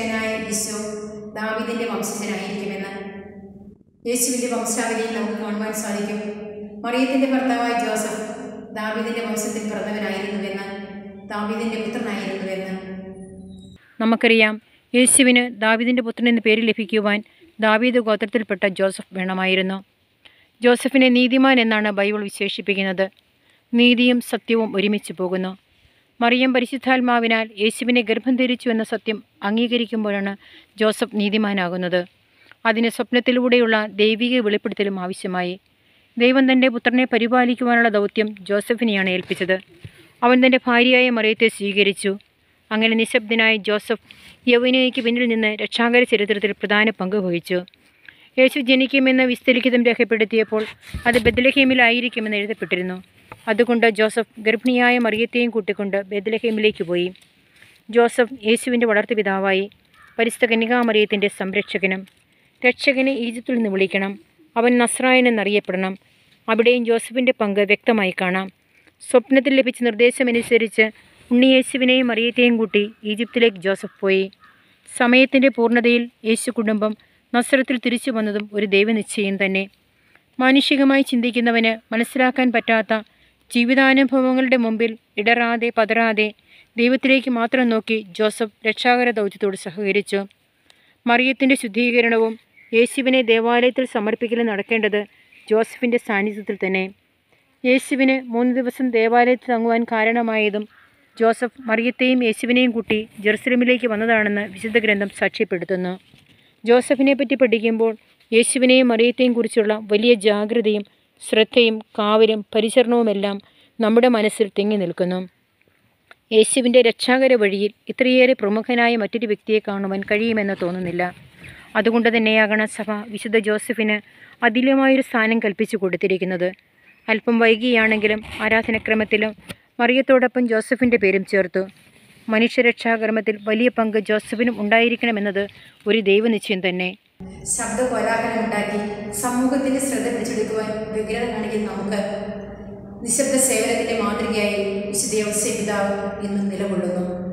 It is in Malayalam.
രക്ഷകനായ ഈശോ ദാവീദിന്റെ വംശജനായിരിക്കുമെന്ന് യേശുവിന്റെ വംശാവലിയിൽ നമുക്ക് കാണുവാൻ സാധിക്കും മറിയത്തിന്റെ ഭർത്താവായ ജോസഫ് ദാവീദിന്റെ വംശത്തിൽ പിറന്നവനായിരുന്നുവെന്ന് ദാവീദിന്റെ പുത്രനായിരുന്നുവെന്ന് നമുക്കറിയാം യേശുവിന് ദാവീദിൻ്റെ പുത്രൻ എന്ന പേര് ലഭിക്കുവാൻ ദാവീദ് ഗോത്രത്തിൽപ്പെട്ട ജോസഫ് വേണമായിരുന്നു ജോസഫിനെ നീതിമാൻ എന്നാണ് ബൈബിൾ വിശേഷിപ്പിക്കുന്നത് നീതിയും സത്യവും ഒരുമിച്ച് പോകുന്നു മറിയം പരിശുദ്ധാത്മാവിനാൽ യേശുവിനെ ഗർഭം ധരിച്ചു എന്ന സത്യം അംഗീകരിക്കുമ്പോഴാണ് ജോസഫ് നീതിമാനാകുന്നത് അതിന് സ്വപ്നത്തിലൂടെയുള്ള ദൈവിക വെളിപ്പെടുത്തലും ആവശ്യമായി ദൈവം തൻ്റെ പുത്രനെ പരിപാലിക്കുവാനുള്ള ദൗത്യം ജോസഫിനെയാണ് ഏൽപ്പിച്ചത് അവൻ തൻ്റെ ഭാര്യയായ മറിയത്തെ സ്വീകരിച്ചു അങ്ങനെ നിശബ്ദനായ ജോസഫ് യൗവനയ്ക്ക് പിന്നിൽ നിന്ന് രക്ഷാകര ചരിത്രത്തിൽ പ്രധാന പങ്ക് വഹിച്ചു യേശു ജനിക്കുമെന്ന് വിസ്തലിഖിതം രേഖപ്പെടുത്തിയപ്പോൾ അത് ബദലഹേമിലായിരിക്കുമെന്ന് എഴുതപ്പെട്ടിരുന്നു അതുകൊണ്ട് ജോസഫ് ഗർഭിണിയായ മറിയത്തെയും കൂട്ടിക്കൊണ്ട് ബദലഹേമിലേക്ക് പോയി ജോസഫ് യേശുവിൻ്റെ വളർത്തുപിതാവായി പരിസ്ഥ കന്യകാമറിയത്തിൻ്റെ സംരക്ഷകനും രക്ഷകനെ ഈജിപ്തിൽ നിന്ന് വിളിക്കണം അവൻ നസ്രായൻ എന്നറിയപ്പെടണം അവിടെയും ജോസഫിൻ്റെ പങ്ക് വ്യക്തമായി കാണാം സ്വപ്നത്തിൽ ലഭിച്ച നിർദ്ദേശമനുസരിച്ച് ഉണ്ണിയേശുവിനെയും മറിയത്തെയും കൂട്ടി ഈജിപ്തിലേക്ക് ജോസഫ് പോയി സമയത്തിൻ്റെ പൂർണ്ണതയിൽ യേശു കുടുംബം നസ്രത്തിൽ തിരിച്ചു വന്നതും ഒരു ദൈവനിശ്ചയം തന്നെ മാനുഷികമായി ചിന്തിക്കുന്നവന് മനസ്സിലാക്കാൻ പറ്റാത്ത ജീവിതാനുഭവങ്ങളുടെ മുമ്പിൽ ഇടറാതെ പതറാതെ ദൈവത്തിലേക്ക് മാത്രം നോക്കി ജോസഫ് രക്ഷാകര ദൗത്യത്തോട് സഹകരിച്ചു മറിയത്തിൻ്റെ ശുദ്ധീകരണവും യേശുവിനെ ദേവാലയത്തിൽ സമർപ്പിക്കലും നടക്കേണ്ടത് ജോസഫിൻ്റെ സാന്നിധ്യത്തിൽ തന്നെ യേശുവിന് മൂന്ന് ദിവസം ദേവാലയത്തിൽ തങ്ങുവാൻ കാരണമായതും ജോസഫ് മറിയത്തെയും യേശുവിനെയും കൂട്ടി ജെറുസലമിലേക്ക് വന്നതാണെന്ന് വിശുദ്ധ ഗ്രന്ഥം സാക്ഷ്യപ്പെടുത്തുന്നു ജോസഫിനെ പറ്റി പഠിക്കുമ്പോൾ യേശുവിനെയും മറിയത്തെയും കുറിച്ചുള്ള വലിയ ജാഗ്രതയും ശ്രദ്ധയും കാവലും പരിചരണവുമെല്ലാം നമ്മുടെ മനസ്സിൽ തിങ്ങി നിൽക്കുന്നു യേശുവിൻ്റെ രക്ഷാകര വഴിയിൽ ഇത്രയേറെ പ്രമുഖനായ മറ്റൊരു വ്യക്തിയെ കാണുവാൻ കഴിയുമെന്ന് തോന്നുന്നില്ല അതുകൊണ്ട് തന്നെയാകണം സഭ വിശുദ്ധ ജോസഫിന് അതിലുമായൊരു സ്ഥാനം കൽപ്പിച്ചു കൊടുത്തിരിക്കുന്നത് അല്പം വൈകിയാണെങ്കിലും ആരാധനക്രമത്തിലും മറിയത്തോടൊപ്പം ജോസഫിൻ്റെ പേരും ചേർത്തു മനുഷ്യരക്ഷാകർമ്മത്തിൽ വലിയ പങ്ക് ജോസഫിനും ഉണ്ടായിരിക്കണമെന്നത് ഒരു ദൈവനിശ്ചയം തന്നെ ശബ്ദ കോലാഹലം ഉണ്ടാക്കി സമൂഹത്തിന്റെ ശ്രദ്ധ പിടിച്ചെടുക്കുവാൻ വ്യഗ്രത കാണിക്കുന്ന നമുക്ക് നിശബ്ദ സേവനത്തിന്റെ മാതൃകയായി വിശുദ്ധ ഔസേ പിതാവ് ഇന്നും നിലകൊള്ളുന്നു